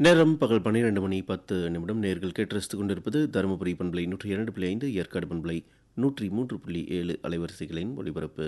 நேரம் பகல் பன்னிரண்டு மணி பத்து நிமிடம் நேர்கள் கேட்டு கொண்டிருப்பது தருமபுரி பண்பலை நூற்றி இரண்டு புள்ளி ஐந்து ஏற்காடு பண்பலை நூற்றி மூன்று புள்ளி ஏழு அலைவரிசைகளின் ஒளிபரப்பு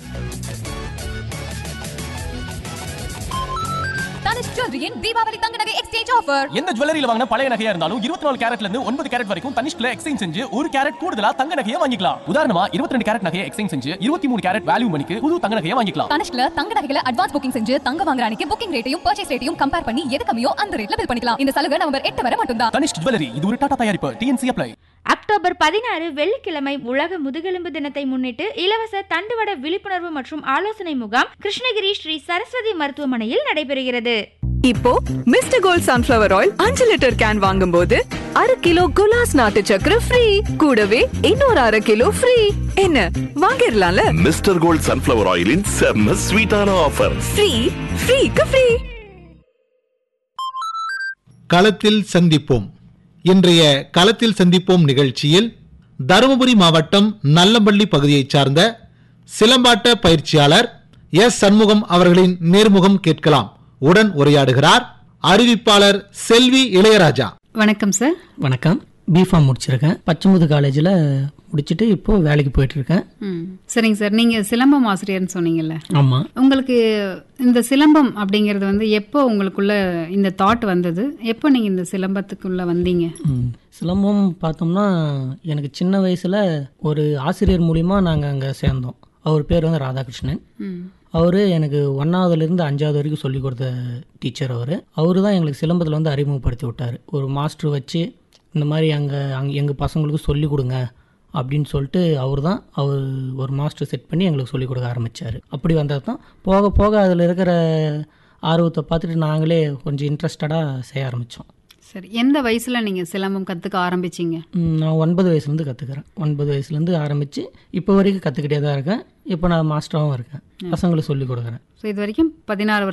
தனுஷ் ஜுவல்லரியின் தீபாவளி தங்க நகை எக்ஸ்சேஞ்ச் ஆஃபர் எந்த ஜுவல்லரியில வாங்கின பழைய நகையா இருந்தாலும் இருபத்தி நாலு கேரட்ல இருந்து ஒன்பது கேரட் வரைக்கும் தனிஷ்குல எக்ஸ்சேஞ்ச் செஞ்சு ஒரு கேரட் கூடுதலா தங்க நகையை வாங்கிக்கலாம் உதாரணமா இருபத்தி ரெண்டு கேரட் நகையை எக்ஸ்சேஞ்ச் செஞ்சு இருபத்தி மூணு கேரட் வேல்யூ மணிக்கு புது தங்க நகையை வாங்கிக்கலாம் தனுஷ்ல தங்க நகைகளை அட்வான்ஸ் புக்கிங் செஞ்சு தங்க வாங்குற அன்னைக்கு புக்கிங் ரேட்டையும் பர்ச்சேஸ் ரேட்டையும் கம்பேர் பண்ணி எது கம்மியோ அந்த ரேட்ல பில் பண்ணிக்கலாம் இந்த சலுகை நவம்பர் எட்டு வரை மட்டும்தான் தனிஷ் ஜுவல்லரி இது ஒரு டாடா தயாரிப்பு டிஎன்சி அப்ளை அக்டோபர் பதினாறு வெள்ளிக்கிழமை உலக முதுகெலும்பு தினத்தை முன்னிட்டு இலவச தண்டுவட விழிப்புணர்வு மற்றும் ஆலோசனை முகாம் கிருஷ்ணகிரி ஸ்ரீ சரஸ்வதி மருத்துவமனையில் நடைபெறுகிறது இப்போ மிஸ்டர் கோல்ட் சன்ஃபிளவர் ஆயில் அஞ்சு லிட்டர் கேன் வாங்கும்போது அரை கிலோ குலாஸ் நாட்டு சக்கரை ஃப்ரீ கூடவே இன்னொரு அரை கிலோ ஃப்ரீ என்ன வாங்கிடலாம்ல மிஸ்டர் கோல்ட் சன்ஃப்ளவர் ஆயிலின் செம்ம ஸ்வீட்டான ஆஃபர் ஃப்ரீ ஃப்ரீக்கு ஃப்ரீ களத்தில் சந்திப்போம் இன்றைய களத்தில் சந்திப்போம் நிகழ்ச்சியில் தருமபுரி மாவட்டம் நல்லம்பள்ளி பகுதியைச் சார்ந்த சிலம்பாட்ட பயிற்சியாளர் எஸ் சண்முகம் அவர்களின் நேர்முகம் கேட்கலாம் உடன் உரையாடுகிறார் அறிவிப்பாளர் செல்வி இளையராஜா வணக்கம் சார் வணக்கம் பிஃபார்ம் முடிச்சிருக்கேன் பச்சைமுது காலேஜில் முடிச்சுட்டு இப்போ வேலைக்கு போயிட்டு இருக்கேன் ம் சரிங்க சார் நீங்க சிலம்பம் ஆசிரியர்னு சொன்னீங்கல்ல ஆமாம் உங்களுக்கு இந்த சிலம்பம் அப்படிங்கிறது வந்து எப்போ உங்களுக்குள்ள இந்த தாட் வந்தது எப்போ நீங்க இந்த சிலம்பத்துக்குள்ள வந்தீங்க ம். சிலம்பம் பார்த்தோம்னா எனக்கு சின்ன வயசில் ஒரு ஆசிரியர் மூலிமா நாங்கள் அங்கே சேர்ந்தோம் அவர் பேர் வந்து ராதாகிருஷ்ணன் ம் அவர் எனக்கு ஒன்றாவதுலேருந்து அஞ்சாவது வரைக்கும் சொல்லிக் கொடுத்த டீச்சர் அவர் அவர் தான் எங்களுக்கு சிலம்பத்தில் வந்து அறிமுகப்படுத்தி விட்டார் ஒரு மாஸ்டர் வச்சு இந்த மாதிரி அங்கே அங்கே எங்கள் பசங்களுக்கு சொல்லிக் கொடுங்க அப்படின்னு சொல்லிட்டு அவர் தான் அவர் ஒரு மாஸ்டர் செட் பண்ணி எங்களுக்கு சொல்லிக் கொடுக்க ஆரம்பித்தார் அப்படி வந்தது தான் போக போக அதில் இருக்கிற ஆர்வத்தை பார்த்துட்டு நாங்களே கொஞ்சம் இன்ட்ரெஸ்டடாக செய்ய ஆரம்பித்தோம் சரி எந்த வயசுல நீங்க சிலம்பம் கத்துக்க ஆரம்பிச்சீங்க நான் ஒன்பது வயசுலேருந்து கற்றுக்கிறேன் ஒன்பது வயசுலேருந்து ஆரம்பித்து இப்போ வரைக்கும் கற்றுக்கிட்டே தான் இருக்கேன் இப்போ நான் மாஸ்டராகவும் இருக்கேன் பசங்களுக்கு சொல்லிக் கொடுக்குறேன் ஸோ இது வரைக்கும் பதினாறு